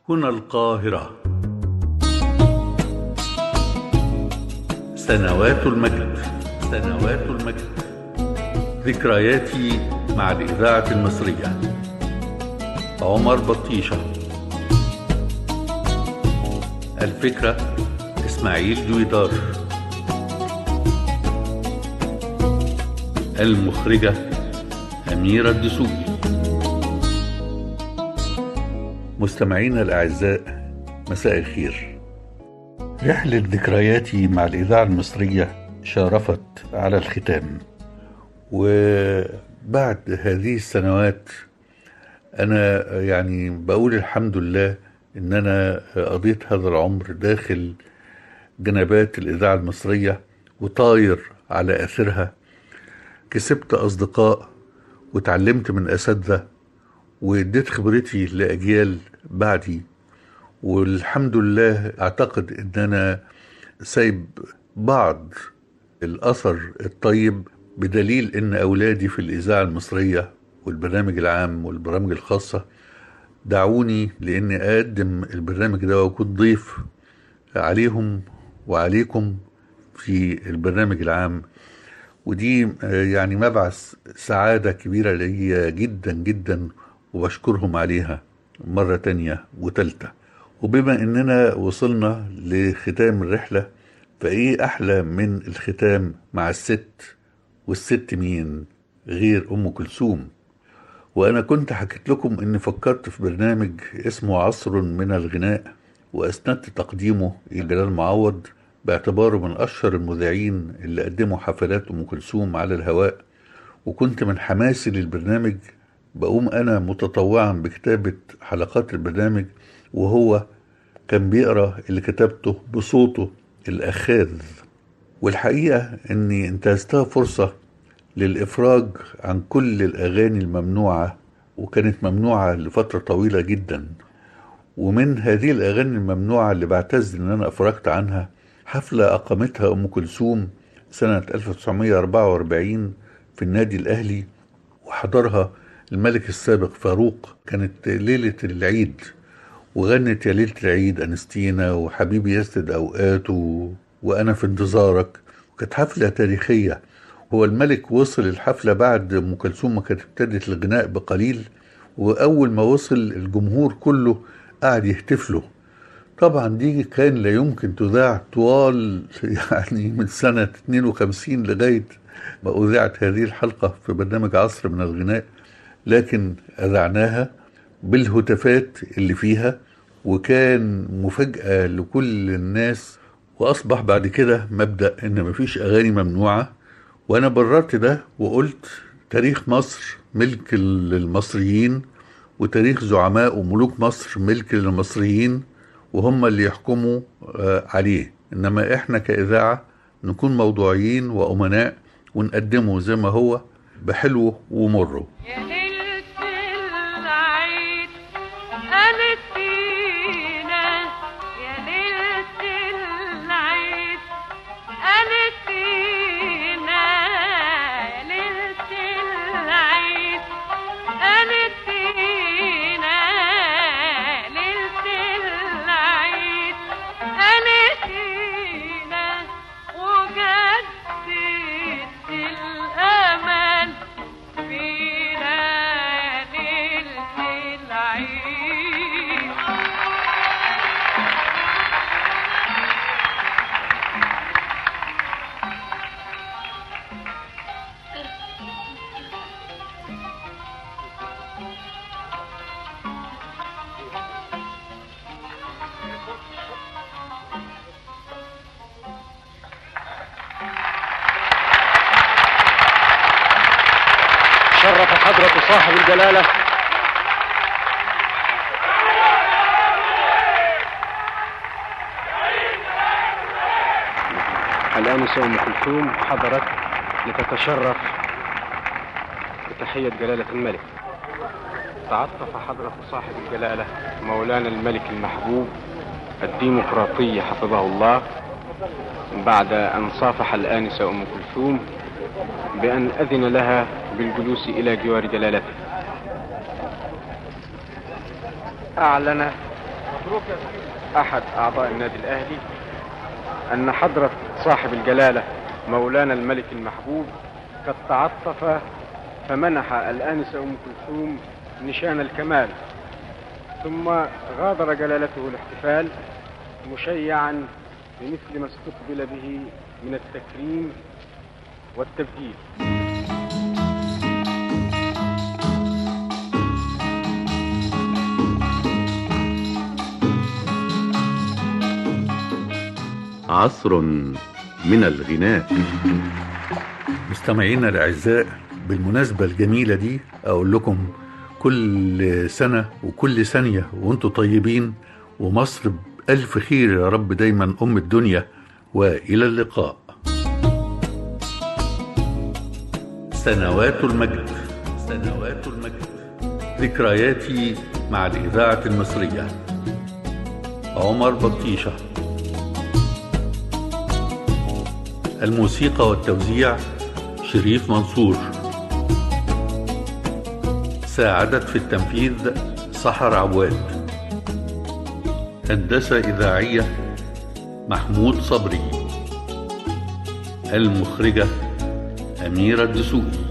هنا القاهرة سنوات المجد سنوات المجد ذكرياتي مع الإذاعة المصرية عمر بطيشة الفكرة إسماعيل دويدار المخرجة أميرة الدسوقي مستمعينا الأعزاء مساء الخير رحلة ذكرياتي مع الإذاعة المصرية شارفت على الختام وبعد هذه السنوات أنا يعني بقول الحمد لله إن أنا قضيت هذا العمر داخل جنبات الإذاعة المصرية وطاير على أثرها كسبت أصدقاء وتعلمت من أساتذة واديت خبرتي لأجيال بعدي والحمد لله أعتقد إن أنا سايب بعض الأثر الطيب بدليل إن أولادي في الإذاعة المصرية والبرنامج العام والبرامج الخاصة دعوني لإني أقدم البرنامج ده وأكون ضيف عليهم وعليكم في البرنامج العام ودي يعني مبعث سعادة كبيرة ليا جدا جدا وبشكرهم عليها مرة تانية وتالتة وبما اننا وصلنا لختام الرحلة فايه احلى من الختام مع الست والست مين غير ام كلثوم وانا كنت حكيت لكم اني فكرت في برنامج اسمه عصر من الغناء واسندت تقديمه الى جلال معوض باعتباره من اشهر المذيعين اللي قدموا حفلات ام كلثوم على الهواء وكنت من حماسي للبرنامج بقوم انا متطوعا بكتابة حلقات البرنامج وهو كان بيقرا اللي كتبته بصوته الاخاذ والحقيقة اني انتهزتها فرصة للافراج عن كل الاغاني الممنوعة وكانت ممنوعة لفترة طويلة جدا ومن هذه الاغاني الممنوعة اللي بعتز ان انا افرجت عنها حفلة اقامتها ام كلثوم سنة 1944 في النادي الاهلي وحضرها الملك السابق فاروق كانت ليلة العيد وغنت يا ليلة العيد أنستينا وحبيبي يسد أوقات و... وأنا في انتظارك وكانت حفلة تاريخية هو الملك وصل الحفلة بعد أم كلثوم ما كانت ابتدت الغناء بقليل وأول ما وصل الجمهور كله قاعد يهتف له طبعا دي كان لا يمكن تذاع طوال يعني من سنة 52 لغاية ما أذاعت هذه الحلقة في برنامج عصر من الغناء لكن أذعناها بالهتافات اللي فيها وكان مفاجأة لكل الناس وأصبح بعد كده مبدأ إن مفيش أغاني ممنوعة وأنا بررت ده وقلت تاريخ مصر ملك للمصريين وتاريخ زعماء وملوك مصر ملك للمصريين وهم اللي يحكموا عليه إنما إحنا كإذاعة نكون موضوعيين وأمناء ونقدمه زي ما هو بحلوه ومره شرف حضرة صاحب الجلالة الآنسة أم كلثوم حضرت لتتشرف بتحية جلالة الملك تعطف حضرة صاحب الجلالة مولانا الملك المحبوب الديمقراطي حفظه الله بعد أن صافح الآنسة أم كلثوم بأن أذن لها بالجلوس إلى جوار جلالته أعلن أحد أعضاء النادي الأهلي أن حضرة صاحب الجلالة مولانا الملك المحبوب قد تعطف فمنح الآنسة أم كلثوم نشان الكمال ثم غادر جلالته الاحتفال مشيعا بمثل ما استقبل به من التكريم والتبجيل عصر من الغناء مستمعينا الأعزاء بالمناسبة الجميلة دي أقول لكم كل سنة وكل ثانية وانتم طيبين ومصر بألف خير يا رب دايما أم الدنيا وإلى اللقاء سنوات المجد سنوات المجد ذكرياتي مع الإذاعة المصرية عمر بطيشة الموسيقى والتوزيع شريف منصور ساعدت في التنفيذ سحر عواد هندسة إذاعية محمود صبري المخرجة أميرة الدسوقي